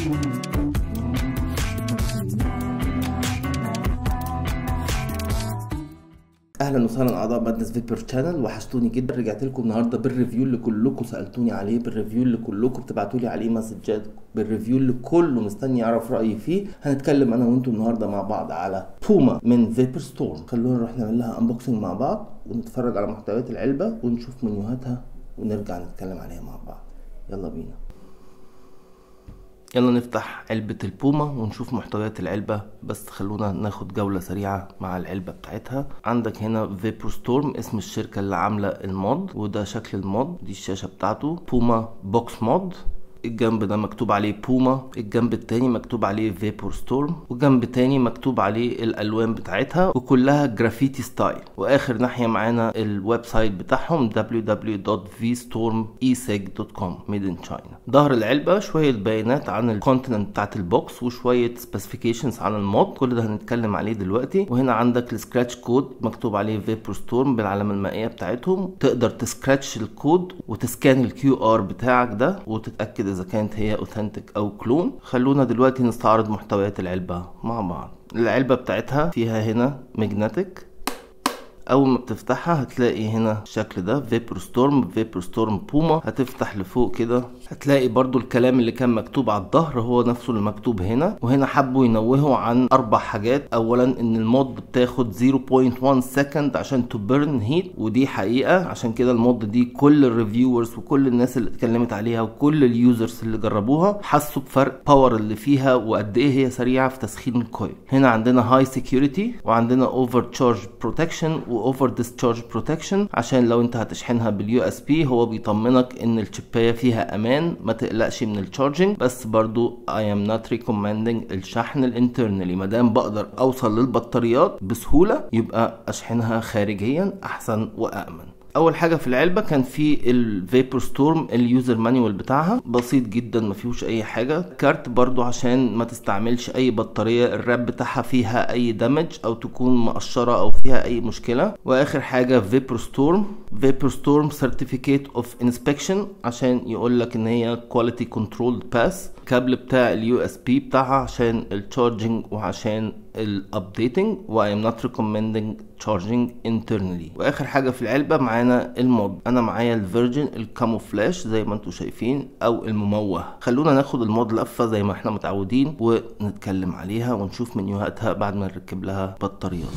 اهلا وسهلا اعضاء مادنس فيبر شانل وحشتوني جدا رجعت لكم النهارده بالريفيو اللي كلكم سالتوني عليه بالريفيو اللي كلكم بتبعتوا لي عليه مسجات بالريفيو اللي كله مستني يعرف رايي فيه هنتكلم انا وانتم النهارده مع بعض على بوما من فيبر ستورم خلونا نروح نعمل لها انبوكسنج مع بعض ونتفرج على محتويات العلبه ونشوف منيوهاتها ونرجع نتكلم عليها مع بعض يلا بينا يلا نفتح علبة البوما ونشوف محتويات العلبة بس خلونا ناخد جولة سريعة مع العلبة بتاعتها عندك هنا فيبر ستورم اسم الشركة اللي عاملة المود وده شكل المود دي الشاشة بتاعته بوما بوكس مود الجنب ده مكتوب عليه بوما الجنب التاني مكتوب عليه فيبور ستورم وجنب تاني مكتوب عليه الالوان بتاعتها وكلها جرافيتي ستايل واخر ناحيه معانا الويب سايت بتاعهم www.vstormeseg.com made in China ظهر العلبه شويه بيانات عن الكونتنت بتاعت البوكس وشويه سبيسيفيكيشنز عن المود كل ده هنتكلم عليه دلوقتي وهنا عندك السكراتش كود مكتوب عليه فيبور ستورم بالعلامه المائيه بتاعتهم تقدر تسكراتش الكود وتسكان الكيو ار بتاعك ده وتتاكد اذا كانت هي اوثنتيك او كلون خلونا دلوقتي نستعرض محتويات العلبه مع بعض العلبه بتاعتها فيها هنا ماجنتيك اول ما بتفتحها هتلاقي هنا الشكل ده فيبر ستورم فيبر ستورم بوما هتفتح لفوق كده هتلاقي برضو الكلام اللي كان مكتوب على الظهر هو نفسه اللي مكتوب هنا وهنا حبوا ينوهوا عن اربع حاجات اولا ان المود بتاخد 0.1 سكند عشان تبرن هيت ودي حقيقه عشان كده المود دي كل الريفيورز وكل الناس اللي اتكلمت عليها وكل اليوزرز اللي جربوها حسوا بفرق باور اللي فيها وقد ايه هي سريعه في تسخين الكويل هنا عندنا هاي سكيورتي وعندنا اوفر تشارج بروتكشن واوفر ديسشارج بروتكشن عشان لو انت هتشحنها باليو اس بي هو بيطمنك ان الشبايه فيها امان ما تقلقش من التشارجنج بس برضو I am not recommending الشحن الانترنالي ما دام بقدر اوصل للبطاريات بسهوله يبقى اشحنها خارجيا احسن وامن اول حاجه في العلبه كان في الفيبر ستورم اليوزر مانيوال بتاعها بسيط جدا ما فيهوش اي حاجه كارت برضو عشان ما تستعملش اي بطاريه الراب بتاعها فيها اي دامج او تكون مقشره او فيها اي مشكله واخر حاجه فيبر ستورم فيبر ستورم سيرتيفيكيت اوف انسبكشن عشان يقول لك ان هي كواليتي كنترول باس الكابل بتاع اليو اس بي بتاعها عشان التشارجنج وعشان الابديتنج و I am not recommending charging internally واخر حاجه في العلبه معانا المود انا معايا الفيرجن الكاموفلاش زي ما انتم شايفين او المموه خلونا ناخد المود لفه زي ما احنا متعودين ونتكلم عليها ونشوف منيوهاتها بعد ما نركب لها بطاريات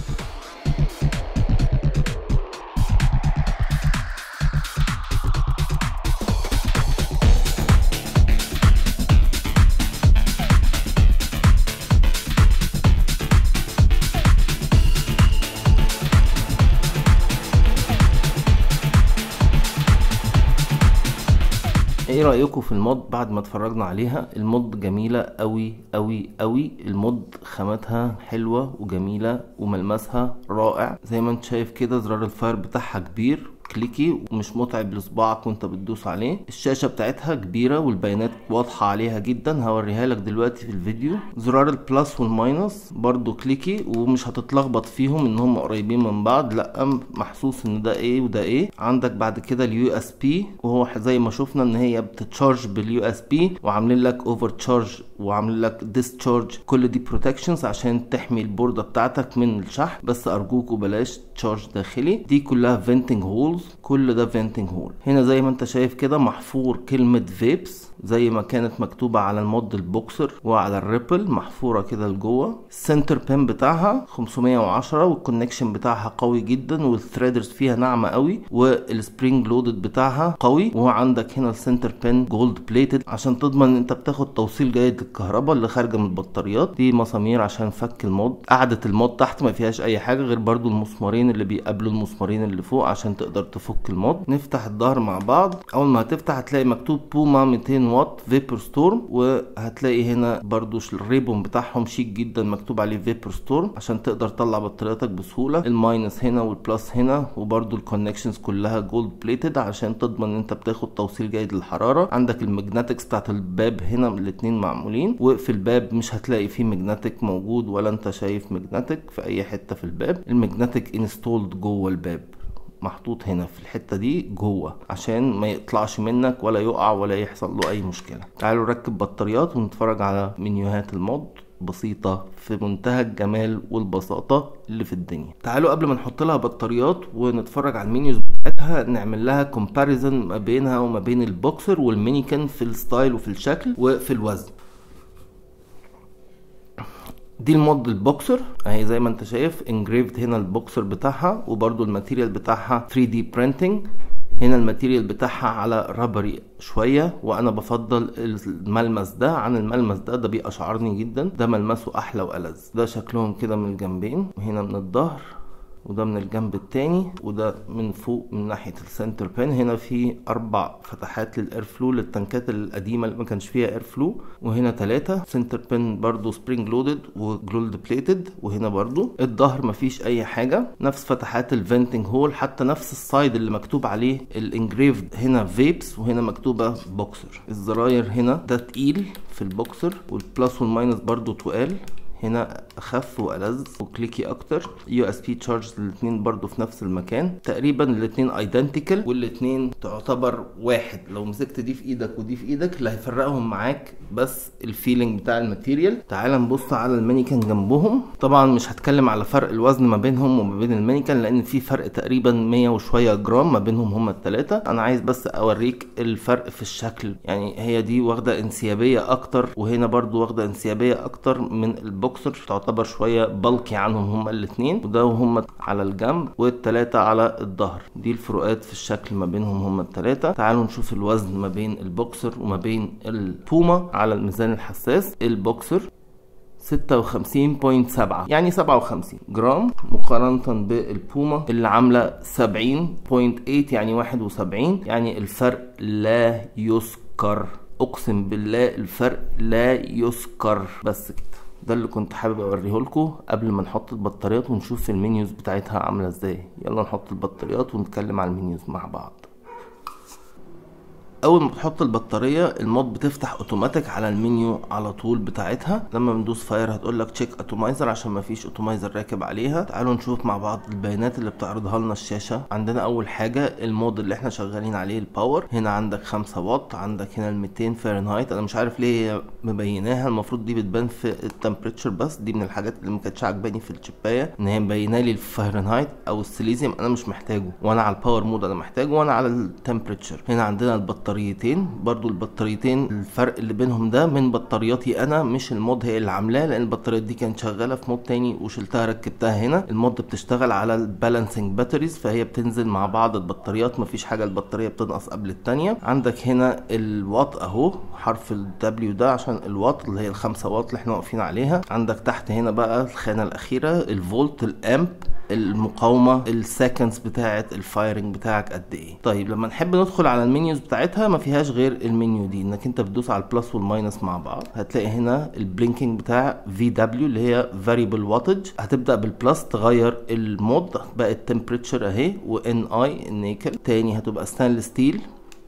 ايه رايكم في المود بعد ما اتفرجنا عليها المود جميله قوي قوي قوي المود خاماتها حلوه وجميله وملمسها رائع زي ما انت شايف كده زرار الفاير بتاعها كبير كليكي ومش متعب لصباعك وانت بتدوس عليه الشاشه بتاعتها كبيره والبيانات واضحه عليها جدا هوريها لك دلوقتي في الفيديو زرار البلس والماينس برضو كليكي ومش هتتلخبط فيهم ان هم قريبين من بعض لا محسوس ان ده ايه وده ايه عندك بعد كده اليو اس بي وهو زي ما شفنا ان هي بتتشارج باليو اس بي وعاملين لك اوفر تشارج وعاملين لك ديسشارج كل دي بروتكشنز عشان تحمي البورده بتاعتك من الشحن بس ارجوكوا بلاش تشارج داخلي دي كلها فينتنج هولز كل ده فينتنج هول هنا زي ما انت شايف كده محفور كلمة فيبس زي ما كانت مكتوبة على المود البوكسر وعلى الريبل محفورة كده لجوه السنتر بين بتاعها 510 والكونكشن بتاعها قوي جدا والثريدرز فيها ناعمة قوي والسبرينج لودد بتاعها قوي وعندك هنا السنتر بين جولد بليتد عشان تضمن ان انت بتاخد توصيل جيد للكهرباء اللي خارجة من البطاريات دي مسامير عشان فك المود قاعدة المود تحت ما فيهاش اي حاجة غير برضو المسمارين اللي بيقابلوا المسمارين اللي فوق عشان تقدر تفك المود نفتح الظهر مع بعض اول ما هتفتح هتلاقي مكتوب بوما 200 واط فيبر ستورم وهتلاقي هنا برضو الريبون بتاعهم شيك جدا مكتوب عليه فيبر ستورم عشان تقدر تطلع بطارياتك بسهوله الماينس هنا والبلس هنا وبرضو الكونكشنز كلها جولد بليتد عشان تضمن ان انت بتاخد توصيل جيد للحراره عندك الماجنتكس بتاعت الباب هنا الاتنين معمولين وفي الباب مش هتلاقي فيه ماجنتيك موجود ولا انت شايف ماجنتيك في اي حته في الباب الماجنتيك انستولد جوه الباب محطوط هنا في الحته دي جوه عشان ما يطلعش منك ولا يقع ولا يحصل له اي مشكله تعالوا نركب بطاريات ونتفرج على منيوهات المود بسيطة في منتهى الجمال والبساطة اللي في الدنيا تعالوا قبل ما نحط لها بطاريات ونتفرج على المنيوز بتاعتها نعمل لها كومباريزن ما بينها وما بين البوكسر والمينيكان في الستايل وفي الشكل وفي الوزن دي المود البوكسر اهي زي ما انت شايف انجريفد هنا البوكسر بتاعها وبرده الماتيريال بتاعها 3 دي برينتنج هنا الماتيريال بتاعها على رابري شوية وانا بفضل الملمس ده عن الملمس ده ده بيقشعرني جدا ده ملمسه احلى والذ ده شكلهم كده من الجنبين وهنا من الظهر وده من الجنب التاني وده من فوق من ناحيه السنتر بين هنا في اربع فتحات للاير فلو للتنكات القديمه اللي ما كانش فيها اير فلو وهنا ثلاثه سنتر بين برضو سبرينج لودد وجلولد بليتد وهنا برضو الظهر مفيش اي حاجه نفس فتحات الفنتنج هول حتى نفس السايد اللي مكتوب عليه الانجريفد هنا فيبس وهنا مكتوبه بوكسر الزراير هنا ده تقيل في البوكسر والبلس والماينس برضو تقال هنا اخف والذ وكليكي اكتر يو اس بي تشارج الاثنين برضو في نفس المكان تقريبا الاثنين ايدنتيكال والاثنين تعتبر واحد لو مسكت دي في ايدك ودي في ايدك اللي هيفرقهم معاك بس الفيلينج بتاع الماتيريال تعال نبص على المانيكان جنبهم طبعا مش هتكلم على فرق الوزن ما بينهم وما بين المانيكان لان في فرق تقريبا 100 وشويه جرام ما بينهم هما الثلاثه انا عايز بس اوريك الفرق في الشكل يعني هي دي واخده انسيابيه اكتر وهنا برضو واخده انسيابيه اكتر من البوكسر تعتبر شويه بلقي عنهم هما الاثنين وده وهم على الجنب والثلاثه على الظهر دي الفروقات في الشكل ما بينهم هما الثلاثه تعالوا نشوف الوزن ما بين البوكسر وما بين البوما على الميزان الحساس البوكسر 56.7 يعني 57 جرام مقارنة بالبوما اللي عاملة 70.8 يعني 71 يعني الفرق لا يذكر اقسم بالله الفرق لا يذكر بس كده ده اللي كنت حابب اوريه لكم قبل ما نحط البطاريات ونشوف المنيوز بتاعتها عامله ازاي يلا نحط البطاريات ونتكلم على المنيوز مع بعض اول ما بتحط البطاريه المود بتفتح اوتوماتيك على المنيو على طول بتاعتها لما بندوس فاير هتقول لك تشيك اتومايزر عشان ما فيش اتومايزر راكب عليها تعالوا نشوف مع بعض البيانات اللي بتعرضها لنا الشاشه عندنا اول حاجه المود اللي احنا شغالين عليه الباور هنا عندك 5 واط عندك هنا ال 200 فahrenheit انا مش عارف ليه هي مبيناها المفروض دي بتبان في التمبريتشر بس دي من الحاجات اللي ما كانتش عاجباني في الشبايه ان هي مبينه لي الفahrenheit او السيليزيوم انا مش محتاجه وانا على الباور مود انا محتاجه وانا على التمبريتشر هنا عندنا البطاريه بطاريتين برضو البطاريتين الفرق اللي بينهم ده من بطارياتي انا مش المود هي اللي عاملاه لان البطاريات دي كانت شغاله في مود تاني وشلتها ركبتها هنا المود بتشتغل على البالانسنج باتريز فهي بتنزل مع بعض البطاريات مفيش حاجه البطاريه بتنقص قبل التانية عندك هنا الواط اهو حرف الدبليو ده عشان الواط اللي هي الخمسة واط اللي احنا واقفين عليها عندك تحت هنا بقى الخانه الاخيره الفولت الامب المقاومه السكندز بتاعه الفايرنج بتاعك قد ايه طيب لما نحب ندخل على المنيوز بتاعتها ما فيهاش غير المنيو دي انك انت بتدوس على البلس والماينس مع بعض هتلاقي هنا البلينكينج بتاع في دبليو اللي هي فاريبل واتج هتبدا بالبلس تغير المود بقت تمبريتشر اهي وان اي النيكل تاني هتبقى ستانلس ستيل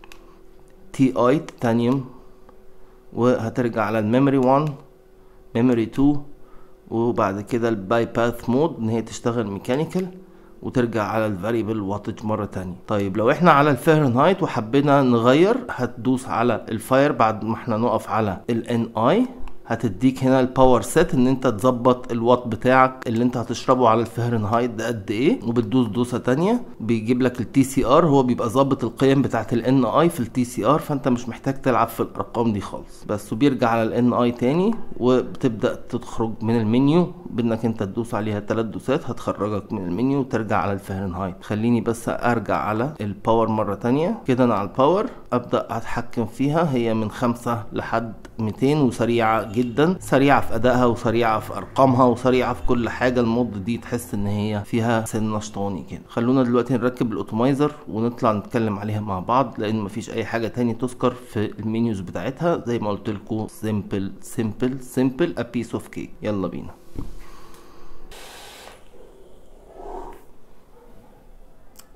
تي اي تيتانيوم وهترجع على الميموري 1 ميموري 2 وبعد كده الباي باث مود ان هي تشتغل ميكانيكال وترجع على الفاريبل واتج مره تانية طيب لو احنا على الفahrenheit وحبينا نغير هتدوس على الفاير بعد ما احنا نقف على الان اي هتديك هنا الباور سيت ان انت تظبط الوات بتاعك اللي انت هتشربه على الفهرنهايت ده قد ايه وبتدوس دوسه تانية بيجيب لك التي سي ار هو بيبقى ظابط القيم بتاعه الان اي في التي سي ار فانت مش محتاج تلعب في الارقام دي خالص بس وبيرجع على الان اي تاني وبتبدا تخرج من المنيو بانك انت تدوس عليها ثلاث دوسات هتخرجك من المنيو وترجع على الفهرنهايت خليني بس ارجع على الباور مره تانية كده انا على الباور ابدا اتحكم فيها هي من خمسة لحد 200 وسريعه جدا سريعه في ادائها وسريعه في ارقامها وسريعه في كل حاجه المود دي تحس ان هي فيها سن نشطاني كده خلونا دلوقتي نركب الاوتومايزر ونطلع نتكلم عليها مع بعض لان مفيش اي حاجه تاني تذكر في المنيوز بتاعتها زي ما قلت لكم سيمبل سيمبل سيمبل ا بيس اوف كيك يلا بينا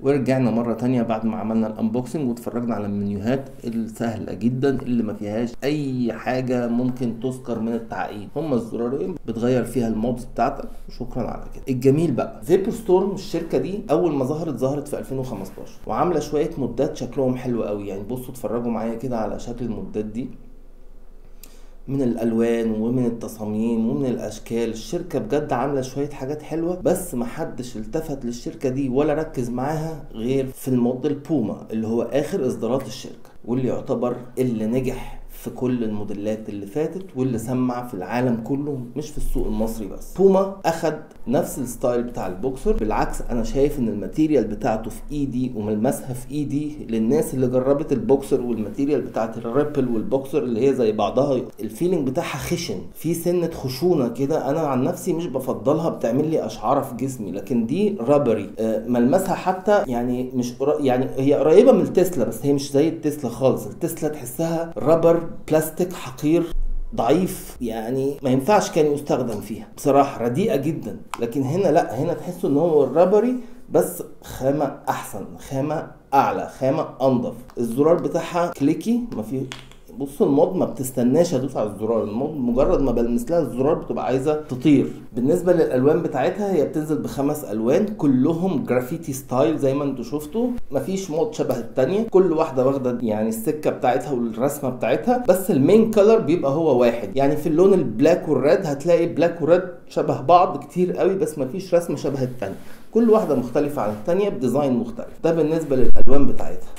ورجعنا مره تانية بعد ما عملنا الانبوكسنج واتفرجنا على المنيوهات السهله جدا اللي ما فيهاش اي حاجه ممكن تذكر من التعقيد هما الزرارين بتغير فيها المودز بتاعتك وشكرا على كده الجميل بقى فيبر ستورم الشركه دي اول ما ظهرت ظهرت في 2015 وعامله شويه مودات شكلهم حلو قوي يعني بصوا اتفرجوا معايا كده على شكل المودات دي من الالوان ومن التصاميم ومن الاشكال الشركه بجد عامله شويه حاجات حلوه بس محدش التفت للشركه دي ولا ركز معاها غير في الموديل بوما اللي هو اخر اصدارات الشركه واللي يعتبر اللي نجح في كل الموديلات اللي فاتت واللي سمع في العالم كله مش في السوق المصري بس بوما اخد نفس الستايل بتاع البوكسر بالعكس انا شايف ان الماتيريال بتاعته في ايدي وملمسها في ايدي للناس اللي جربت البوكسر والماتيريال بتاعت الريبل والبوكسر اللي هي زي بعضها الفيلينج بتاعها خشن في سنه خشونه كده انا عن نفسي مش بفضلها بتعمل لي اشعار في جسمي لكن دي رابري آه، ملمسها حتى يعني مش قر- يعني هي قريبه من التسلا بس هي مش زي التسلا خالص التسلا تحسها رابر بلاستيك حقير ضعيف يعني ما ينفعش كان يستخدم فيها بصراحه رديئه جدا لكن هنا لا هنا تحس ان هو الرابري بس خامه احسن خامه اعلى خامه انضف الزرار بتاعها كليكي ما فيه بص المود ما بتستناش ادوس على الزرار المود مجرد ما بلمس لها الزرار بتبقى عايزه تطير بالنسبه للالوان بتاعتها هي بتنزل بخمس الوان كلهم جرافيتي ستايل زي ما انتوا شفتوا مفيش مود شبه التانية كل واحده واخده يعني السكه بتاعتها والرسمه بتاعتها بس المين كلر بيبقى هو واحد يعني في اللون البلاك والريد هتلاقي بلاك والريد شبه بعض كتير قوي بس مفيش رسمه شبه التانية كل واحده مختلفه عن التانية بديزاين مختلف ده بالنسبه للالوان بتاعتها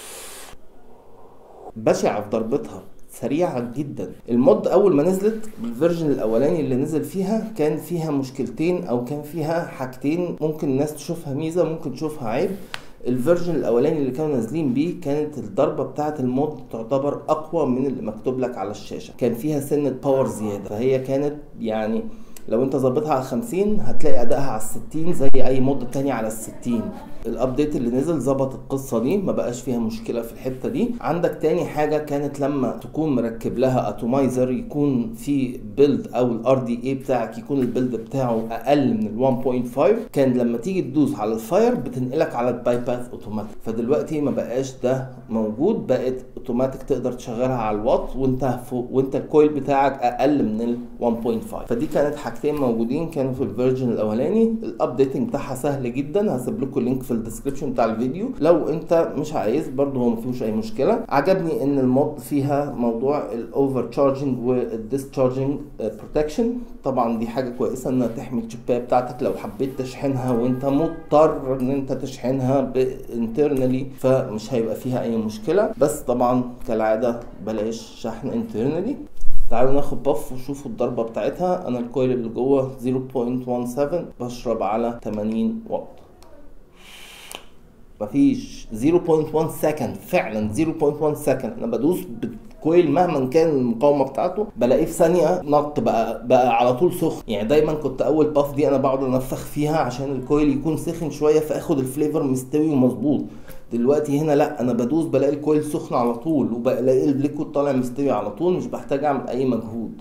بشعة في ضربتها سريعة جدا المود أول ما نزلت الفيرجن الأولاني اللي نزل فيها كان فيها مشكلتين أو كان فيها حاجتين ممكن الناس تشوفها ميزة ممكن تشوفها عيب الفيرجن الاولاني اللي كانوا نازلين بيه كانت الضربه بتاعه المود تعتبر اقوى من اللي مكتوب لك على الشاشه كان فيها سنه باور زياده فهي كانت يعني لو انت ظابطها على 50 هتلاقي ادائها على 60 زي اي مود تاني على ال 60 الابديت اللي نزل ظبط القصه دي ما بقاش فيها مشكله في الحته دي عندك تاني حاجه كانت لما تكون مركب لها اتومايزر يكون في بيلد او الار دي اي بتاعك يكون البيلد بتاعه اقل من ال 1.5 كان لما تيجي تدوس على الفاير بتنقلك على الباي باث اوتوماتيك فدلوقتي ما بقاش ده موجود بقت اوتوماتيك تقدر تشغلها على الوات وانت فوق وانت الكويل بتاعك اقل من ال 1.5 فدي كانت حاجتين موجودين كانوا في الفيرجن الاولاني الابديتنج بتاعها سهل جدا هسيب لكم اللينك في الديسكربشن بتاع الفيديو لو انت مش عايز برضه هو ما فيهوش اي مشكله عجبني ان المود فيها موضوع الاوفر تشارجنج والديسشارجنج بروتكشن طبعا دي حاجه كويسه انها تحمي الشبايه بتاعتك لو حبيت تشحنها وانت مضطر ان انت تشحنها انترنالي فمش هيبقى فيها اي مشكله بس طبعا كالعاده بلاش شحن انترنالي تعالوا ناخد باف وشوفوا الضربة بتاعتها انا الكويل اللي جوه 0.17 بشرب على 80 واط مفيش 0.1 سكند فعلا 0.1 سكند انا بدوس بالكويل مهما كان المقاومه بتاعته بلاقيه في ثانيه نط بقى بقى على طول سخن يعني دايما كنت اول باف دي انا بقعد انفخ فيها عشان الكويل يكون سخن شويه فاخد الفليفر مستوي ومظبوط دلوقتي هنا لا انا بدوس بلاقي الكويل سخن على طول وبلاقي الليكويد طالع مستوي على طول مش بحتاج اعمل اي مجهود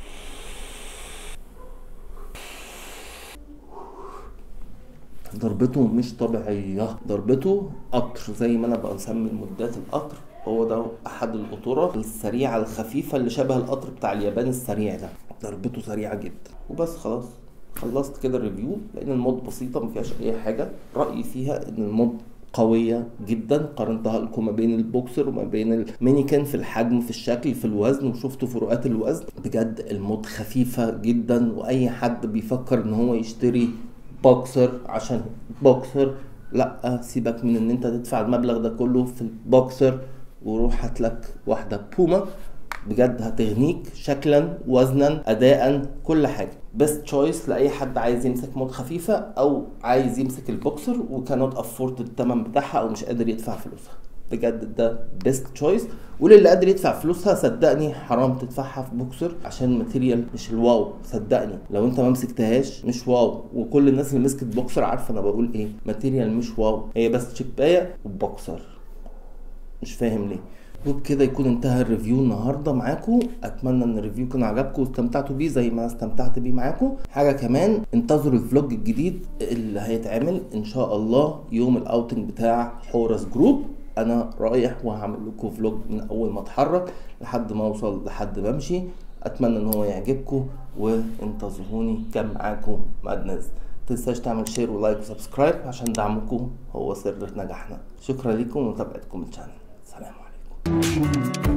ضربته مش طبيعية ضربته قطر زي ما انا بسمي المدات القطر هو ده احد القطورة السريعة الخفيفة اللي شبه القطر بتاع اليابان السريع ده ضربته سريعة جدا وبس خلاص خلصت كده الريفيو لان المود بسيطة ما فيهاش اي حاجة رأيي فيها ان المود قوية جدا قارنتها لكم ما بين البوكسر وما بين المينيكان في الحجم في الشكل في الوزن وشفتوا فروقات الوزن بجد المود خفيفة جدا واي حد بيفكر ان هو يشتري بوكسر عشان بوكسر لا سيبك من ان انت تدفع المبلغ ده كله في البوكسر وروح هاتلك واحدة بوما بجد هتغنيك شكلا وزنا اداء كل حاجه بيست تشويس لاي حد عايز يمسك مود خفيفه او عايز يمسك البوكسر وكانوت افورد الثمن بتاعها او مش قادر يدفع فلوسها بجد ده بيست تشويس وللي قادر يدفع فلوسها صدقني حرام تدفعها في بوكسر عشان الماتيريال مش الواو صدقني لو انت ما مسكتهاش مش واو وكل الناس اللي مسكت بوكسر عارفه انا بقول ايه ماتيريال مش واو هي بس شبايه وبوكسر مش فاهم ليه وبكده يكون انتهى الريفيو النهارده معاكم اتمنى ان الريفيو يكون عجبكم واستمتعتوا بيه زي ما استمتعت بيه معاكم حاجه كمان انتظروا الفلوج الجديد اللي هيتعمل ان شاء الله يوم الاوتنج بتاع حورس جروب انا رايح وهعمل لكم فلوج من اول ما اتحرك لحد ما اوصل لحد ما امشي اتمنى ان هو يعجبكم وانتظروني كان معاكم مادنس تنساش تعمل شير ولايك وسبسكرايب عشان دعمكم هو سر نجاحنا شكرا لكم ومتابعتكم الشانل سلام عليكم